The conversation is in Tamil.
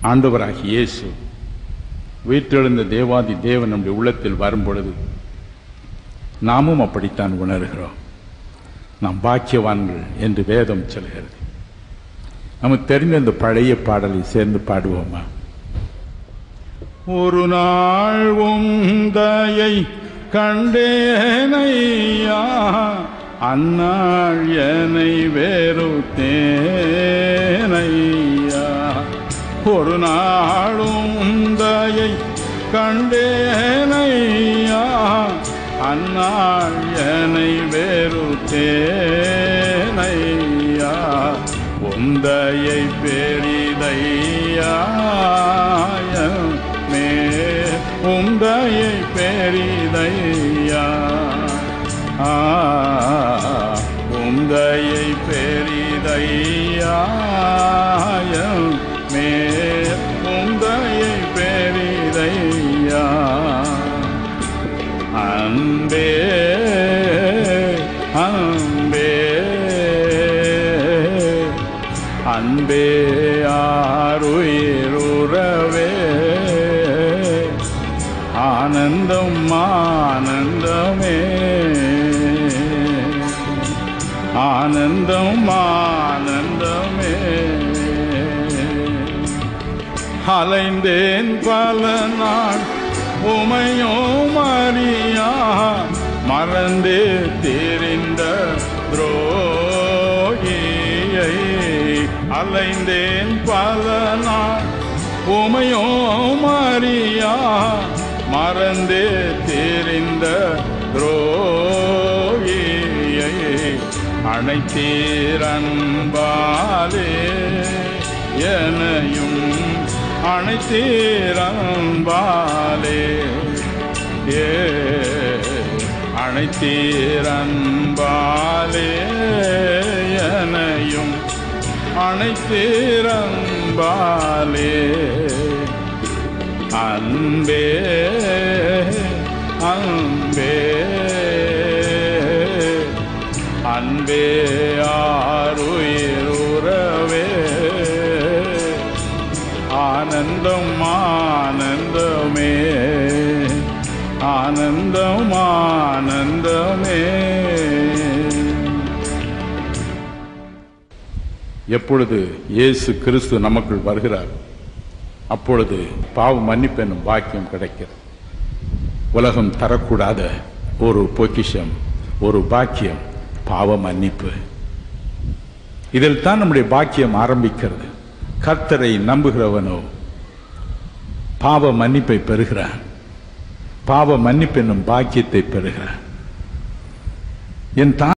ஆண்டவராகிய இயேசு உயிர்த்தெழுந்த தேவாதி தேவன் நம்முடைய உள்ளத்தில் வரும் பொழுது நாமும் அப்படித்தான் உணர்கிறோம் நாம் பாக்கியவான்கள் என்று வேதம் சொல்கிறது நமக்கு தெரிந்த இந்த பழைய பாடலை சேர்ந்து பாடுவோமா ஒரு நாள் உந்தையை கண்டேனையா அந்நாள் என்னை வேறுத்தேனையா ஒரு நாள் உந்தையை கண்டேனையா அந்நாள் என்னை வேறுத்தேனையா உந்தையை பெரிதையா மே உந்தையை பெரிதையா ஆ உந்தையை பெரிதையா மே உந்தையை பெரிதையா அன்பே அன்பே அன்பே ஆருயிருறவே ஆனந்தம் ஆனந்தமே ஆனந்தம் ஆனந்தமே அலைந்தேன் பல நாள் உமையோ மரியா மறந்தே தெரிந்த துரோகியை அலைந்தேன் பல நாள் உமையோ மரியா மறந்தே தெரிந்த துரோகியை அனைத்தீரன்பாலே எனையும் அனைத்தீரன்பாலே ஏ அனைத்தீரன்பாலே எனையும் அனைத்தீரன்பாலே அன்பே அன்பே அன்பே ஆருயிருறவே ஆனந்தம் ஆனந்தமே ஆனந்தம் ஆனந்தமே எப்பொழுது இயேசு கிறிஸ்து நமக்குள் வருகிறார் அப்பொழுது பாவ மன்னிப்பு என்னும் பாக்கியம் கிடைக்கிறது உலகம் தரக்கூடாத ஒரு பொக்கிஷம் ஒரு பாக்கியம் பாவ மன்னிப்பு இதில் தான் நம்முடைய பாக்கியம் ஆரம்பிக்கிறது கர்த்தரை நம்புகிறவனோ பாவ மன்னிப்பை பெறுகிறான் பாவ மன்னிப்பு என்னும் பாக்கியத்தை பெறுகிறான் என்